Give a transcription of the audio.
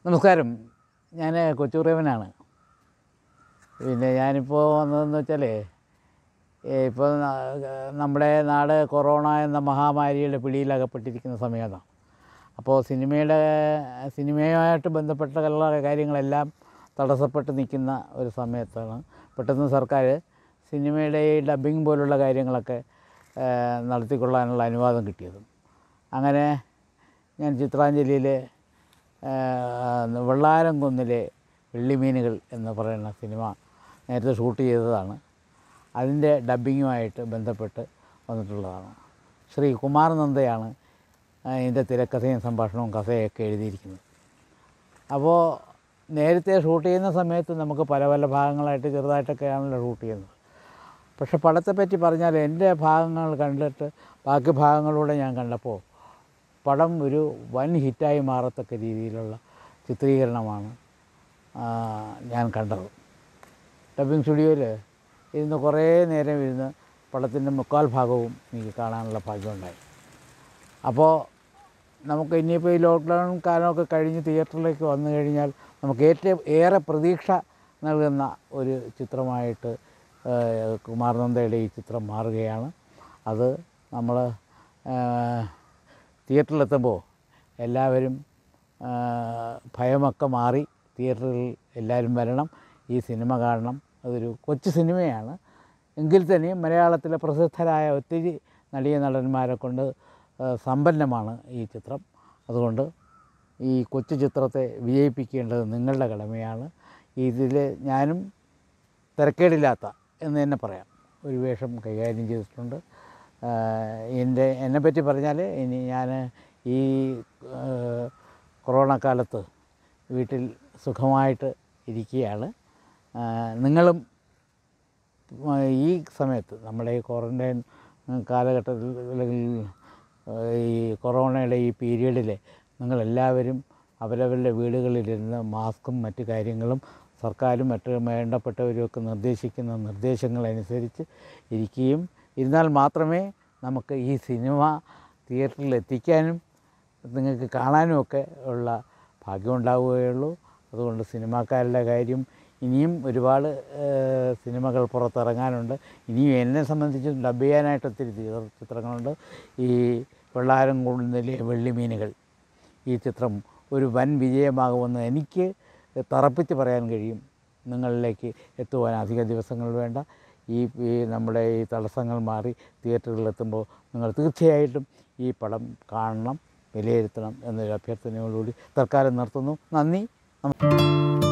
നമസ്കാരം ഞാൻ കൊച്ചുറേവനാണ് പിന്നെ ഞാനിപ്പോൾ വന്നതെന്ന് വെച്ചാൽ ഇപ്പോൾ നമ്മുടെ നാട് കൊറോണ എന്ന മഹാമാരിയുടെ പിടിയിലകപ്പെട്ടിരിക്കുന്ന സമയമാണ് അപ്പോൾ സിനിമയുടെ സിനിമയുമായിട്ട് ബന്ധപ്പെട്ട ഉള്ള കാര്യങ്ങളെല്ലാം തടസ്സപ്പെട്ട് നിൽക്കുന്ന ഒരു സമയത്താണ് പെട്ടെന്ന് സർക്കാർ സിനിമയുടെ ഈ ഡബ്ബിങ് പോലുള്ള കാര്യങ്ങളൊക്കെ ആ, നടത്തിക്കൊള്ളാനുള്ള അനുവാദം കിട്ടിയത് അങ്ങനെ ഞാൻ ചിത്രാഞ്ജലിയിലെ വെള്ളാരം കുന്നിലെ വെള്ളിമീനുകൾ എന്ന് പറയുന്ന സിനിമ നേരത്തെ ഷൂട്ട് ചെയ്തതാണ് അതിൻ്റെ ഡബ്ബിങ്ങുമായിട്ട് ബന്ധപ്പെട്ട് വന്നിട്ടുള്ളതാണ് ശ്രീ കുമാർ നന്ദയാണ് ഇതിൻ്റെ തിരക്കഥയും സംഭാഷണവും കഥയൊക്കെ എഴുതിയിരിക്കുന്നത് അപ്പോൾ നേരത്തെ ഷൂട്ട് ചെയ്യുന്ന സമയത്ത് നമുക്ക് പല പല ഭാഗങ്ങളായിട്ട് ചെറുതായിട്ടൊക്കെയാണല്ലോ ഷൂട്ട് ചെയ്യുന്നത് പക്ഷെ പടത്തെപ്പറ്റി പറഞ്ഞാൽ എൻ്റെ ഭാഗങ്ങൾ കണ്ടിട്ട് ബാക്കി ഭാഗങ്ങളൂടെ ഞാൻ കണ്ടപ്പോൾ പടം ഒരു വൻ ഹിറ്റായി മാറത്തക്ക രീതിയിലുള്ള ചിത്രീകരണമാണ് ആ, ഞാൻ കണ്ടത് ഡബ്ബിംഗ് സ്റ്റുഡിയോയിൽ ഇരുന്ന് കുറേ നേരം ഇരുന്ന് പടത്തിൻ്റെ മുക്കാൽ ഭാഗവും എനിക്ക് കാണാനുള്ള ഭാഗ്യമുണ്ടായി അപ്പോൾ നമുക്ക് ഇനിയിപ്പോൾ ഈ ലോക്ക്ഡൗൺ കാലമൊക്കെ കഴിഞ്ഞ് തിയേറ്ററിലേക്ക് വന്നു കഴിഞ്ഞാൽ നമുക്ക് ഏറ്റവും ഏറെ പ്രതീക്ഷ നൽകുന്ന ഒരു ചിത്രമായിട്ട് ഏഹ്, കുമാർ നന്ദയുടെ ഈ ചിത്രം മാറുകയാണ് അത് നമ്മൾ തിയേറ്ററിലെത്തുമ്പോൾ എല്ലാവരും ആ, ഭയമൊക്കെ മാറി തിയേറ്ററിൽ എല്ലാവരും വരണം ഈ സിനിമ കാണണം അതൊരു കൊച്ചു സിനിമയാണ് എങ്കിൽ തന്നെയും മലയാളത്തിലെ പ്രസിദ്ധരായ ഒത്തിരി നടിയ നടന്മാരെ കൊണ്ട് ആ, സമ്പന്നമാണ് ഈ ചിത്രം അതുകൊണ്ട് ഈ കൊച്ചു ചിത്രത്തെ വിജയിപ്പിക്കേണ്ടത് നിങ്ങളുടെ കടമയാണ് ഇതിൽ ഞാനും തിരക്കേടില്ലാത്ത എന്ന് തന്നെ പറയാം ഒരു വേഷം കൈകാര്യം ചെയ്തിട്ടുണ്ട് ആ, എൻ്റെ എന്നെപ്പറ്റി പറഞ്ഞാൽ ഇനി ഞാൻ ഈ ആ, കൊറോണ കാലത്ത് വീട്ടിൽ സുഖമായിട്ട് ഇരിക്കുകയാണ് ആ, നിങ്ങളും ആ, ഈ സമയത്ത് നമ്മുടെ ഈ ക്വാറൻറ്റൈൻ കാലഘട്ടത്തിൽ അല്ലെങ്കിൽ ആ, ഈ കൊറോണയുടെ ഈ പീരീഡിൽ നിങ്ങളെല്ലാവരും അവരവരുടെ വീടുകളിലിരുന്ന് മാസ്കും മറ്റു കാര്യങ്ങളും സർക്കാരും മറ്റ് വേണ്ടപ്പെട്ടവരുമൊക്കെ നിർദ്ദേശിക്കുന്ന നിർദ്ദേശങ്ങളനുസരിച്ച് ഇരിക്കുകയും ഇരുന്നാൽ മാത്രമേ നമുക്ക് ഈ സിനിമ തിയേറ്ററിൽ എത്തിക്കാനും നിങ്ങൾക്ക് കാണാനും ഒക്കെ ഉള്ള ഭാഗ്യം ഉണ്ടാവുകയുള്ളൂ അതുകൊണ്ട് സിനിമാക്കാരുടെ കാര്യം ഇനിയും ഒരുപാട് ഏഹ്, സിനിമകൾ പുറത്തിറങ്ങാനുണ്ട് ഇനിയും എന്നെ സംബന്ധിച്ച് ഡബ് ചെയ്യാനായിട്ട് ഒത്തിരി ചിത്ര- ചിത്രങ്ങളുണ്ട് ഈ വെള്ളാരം കുന്നിലെ വെള്ളിമീനുകൾ ഈ ചിത്രം ഒരു വൻ വിജയമാകുമെന്ന് എനിക്ക് തറപ്പിച്ച് പറയാൻ കഴിയും നിങ്ങളിലേക്ക് എത്തുവാൻ അധിക ദിവസങ്ങൾ വേണ്ട ഈ ഈ നമ്മുടെ ഈ തടസ്സങ്ങൾ മാറി തിയേറ്ററുകളിലെത്തുമ്പോൾ നിങ്ങൾ തീർച്ചയായിട്ടും ഈ പടം കാണണം വിലയിരുത്തണം എന്നൊരു അഭ്യർത്ഥനയോടുകൂടി തൽക്കാലം നിർത്തുന്നു നന്ദി നമ-